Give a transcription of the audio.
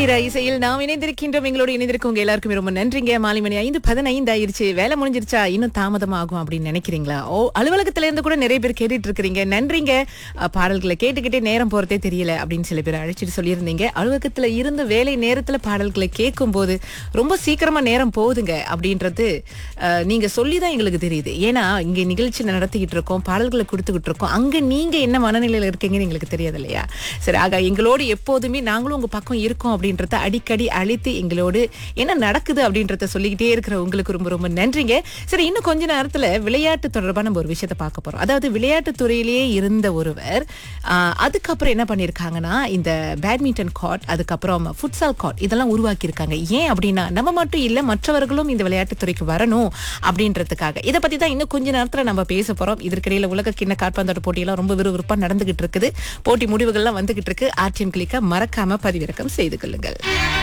தீரா இசையில் நாம் இணைந்திருக்கின்றோம் எங்களோட இணைந்திருக்கவங்க எல்லாருக்குமே ரொம்ப நன்றிங்க மாலை மணி ஐந்து பதினைந்து ஆயிருச்சு வேலை முடிஞ்சிருச்சா இன்னும் தாமதமாகும் அப்படின்னு நினைக்கிறீங்களா ஓ அலுவலகத்துல இருந்து கூட நிறைய பேர் கேட்டுட்டு இருக்கிறீங்க நன்றிங்க அஹ், பாடல்களை கேட்டுக்கிட்டே நேரம் போறதே தெரியல அப்படின்னு சில பேர் அழைச்சிட்டு சொல்லியிருந்தீங்க அலுவலகத்துல இருந்து வேலை நேரத்துல பாடல்களை கேட்கும் போது ரொம்ப சீக்கிரமா நேரம் போகுதுங்க அப்படின்றது அஹ், நீங்க சொல்லி தான் எங்களுக்கு தெரியுது ஏன்னா இங்க நிகழ்ச்சி நடத்திக்கிட்டு இருக்கோம் பாடல்களை கொடுத்துக்கிட்டு இருக்கோம் அங்க நீங்க என்ன மனநிலையில இருக்கீங்கன்னு எங்களுக்கு தெரியாது இல்லையா சரி ஆக எங்களோடு எப்போதுமே நாங்களும் உங்க பக்கம் இருக்கோம் அப்படின்றத அடிக்கடி அழைத்து எங்களோடு என்ன நடக்குது அப்படின்றத சொல்லிக்கிட்டே இருக்கிற உங்களுக்கு ரொம்ப ரொம்ப நன்றிங்க சரி இன்னும் கொஞ்ச நேரத்துல விளையாட்டு தொடர்பா நம்ம ஒரு விஷயத்தை பார்க்க போறோம் அதாவது விளையாட்டு துறையிலேயே இருந்த ஒருவர் ஆஹ், அதுக்கப்புறம் என்ன பண்ணிருக்காங்கன்னா இந்த பேட்மிண்டன் கார்ட் அதுக்கப்புறம் ஃபுட்சால் கார்ட் இதெல்லாம் உருவாக்கி இருக்காங்க ஏன் அப்படின்னா நம்ம மட்டும் இல்ல மற்றவர்களும் இந்த விளையாட்டு துறைக்கு வரணும் அப்படின்றதுக்காக இதை பத்தி தான் இன்னும் கொஞ்ச நேரத்துல நம்ம பேச போறோம் இதற்கிடையில உலக கிண்ண கால்பந்தாட்ட போட்டியெல்லாம் ரொம்ப விறுவிறுப்பா நடந்துகிட்டு இருக்குது போட்டி முடிவுகள்லாம் வந்துகிட்டு இருக்கு ஆர்டிஎம் கிளிக்க மறக்காம பதிவிறக்கம் செய்து கொள்ளுங்கள்